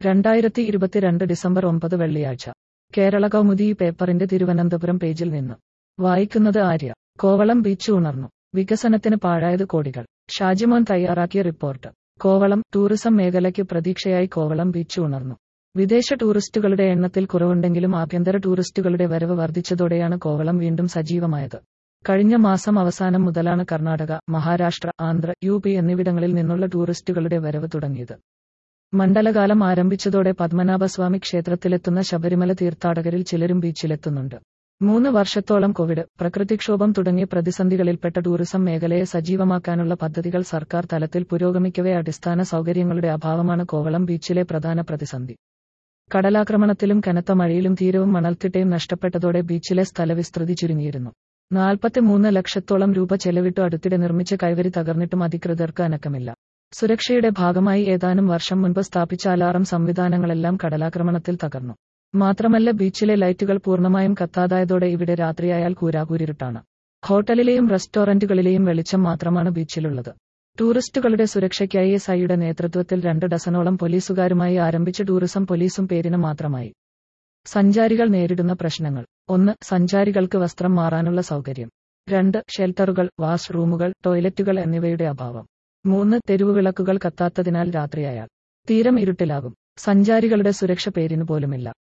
രണ്ടായിരത്തി ഇരുപത്തിരണ്ട് ഡിസംബർ ഒമ്പത് വെള്ളിയാഴ്ച കേരള കൗമുദി ഈ പേപ്പറിന്റെ തിരുവനന്തപുരം പേജിൽ നിന്ന് വായിക്കുന്നത് ആര്യ കോവളം ബീച്ച് ഉണർന്നു വികസനത്തിന് പാഴായത് കോടികൾ ഷാജിമോൻ തയ്യാറാക്കിയ റിപ്പോർട്ട് കോവളം ടൂറിസം മേഖലയ്ക്ക് പ്രതീക്ഷയായി കോവളം ബീച്ച് ഉണർന്നു വിദേശ ടൂറിസ്റ്റുകളുടെ എണ്ണത്തിൽ കുറവുണ്ടെങ്കിലും ആഭ്യന്തര ടൂറിസ്റ്റുകളുടെ വരവ് വർദ്ധിച്ചതോടെയാണ് കോവളം വീണ്ടും സജീവമായത് കഴിഞ്ഞ മാസം അവസാനം മുതലാണ് കർണാടക മഹാരാഷ്ട്ര ആന്ധ്ര യു പി എന്നിവിടങ്ങളിൽ നിന്നുള്ള ടൂറിസ്റ്റുകളുടെ വരവ് തുടങ്ങിയത് മണ്ഡലകാലം ആരംഭിച്ചതോടെ പത്മനാഭസ്വാമി ക്ഷേത്രത്തിലെത്തുന്ന ശബരിമല തീർത്ഥാടകരിൽ ചിലരും ബീച്ചിലെത്തുന്നുണ്ട് മൂന്ന് വർഷത്തോളം കോവിഡ് പ്രകൃതിക്ഷോഭം തുടങ്ങിയ പ്രതിസന്ധികളിൽപ്പെട്ട ടൂറിസം മേഖലയെ സജീവമാക്കാനുള്ള പദ്ധതികൾ സർക്കാർ തലത്തിൽ പുരോഗമിക്കവേ അടിസ്ഥാന സൗകര്യങ്ങളുടെ അഭാവമാണ് കോവളം ബീച്ചിലെ പ്രധാന പ്രതിസന്ധി കടലാക്രമണത്തിലും കനത്ത മഴയിലും തീരവും മണൽത്തിട്ടയും നഷ്ടപ്പെട്ടതോടെ ബീച്ചിലെ സ്ഥലവിസ്തൃതി ചുരുങ്ങിയിരുന്നു നാൽപ്പത്തിമൂന്ന് ലക്ഷത്തോളം രൂപ ചെലവിട്ടു അടുത്തിടെ നിർമ്മിച്ച കൈവരി തകർന്നിട്ടും അധികൃതർക്ക് അനക്കമില്ല സുരക്ഷയുടെ ഭാഗമായി ഏതാനും വർഷം മുൻപ് സ്ഥാപിച്ച അലാറം സംവിധാനങ്ങളെല്ലാം കടലാക്രമണത്തിൽ തകർന്നു മാത്രമല്ല ബീച്ചിലെ ലൈറ്റുകൾ പൂർണ്ണമായും കത്താതായതോടെ ഇവിടെ രാത്രിയായാൽ കൂരാകൂരിരുട്ടാണ് ഹോട്ടലിലെയും റെസ്റ്റോറന്റുകളിലെയും വെളിച്ചം മാത്രമാണ് ബീച്ചിലുള്ളത് ടൂറിസ്റ്റുകളുടെ സുരക്ഷയ്ക്കായി എസ് ഐയുടെ നേതൃത്വത്തിൽ രണ്ട് ഡസനോളം പോലീസുകാരുമായി ആരംഭിച്ച ടൂറിസം പോലീസും പേരിന് മാത്രമായി സഞ്ചാരികൾ നേരിടുന്ന പ്രശ്നങ്ങൾ ഒന്ന് സഞ്ചാരികൾക്ക് വസ്ത്രം മാറാനുള്ള സൗകര്യം രണ്ട് ഷെൽട്ടറുകൾ വാഷ്റൂമുകൾ ടോയ്ലറ്റുകൾ എന്നിവയുടെ അഭാവം മൂന്ന് തെരുവുവിളക്കുകൾ കത്താത്തതിനാൽ രാത്രിയായാൽ തീരം ഇരുട്ടിലാകും സഞ്ചാരികളുടെ സുരക്ഷ പേരിന് പോലുമില്ല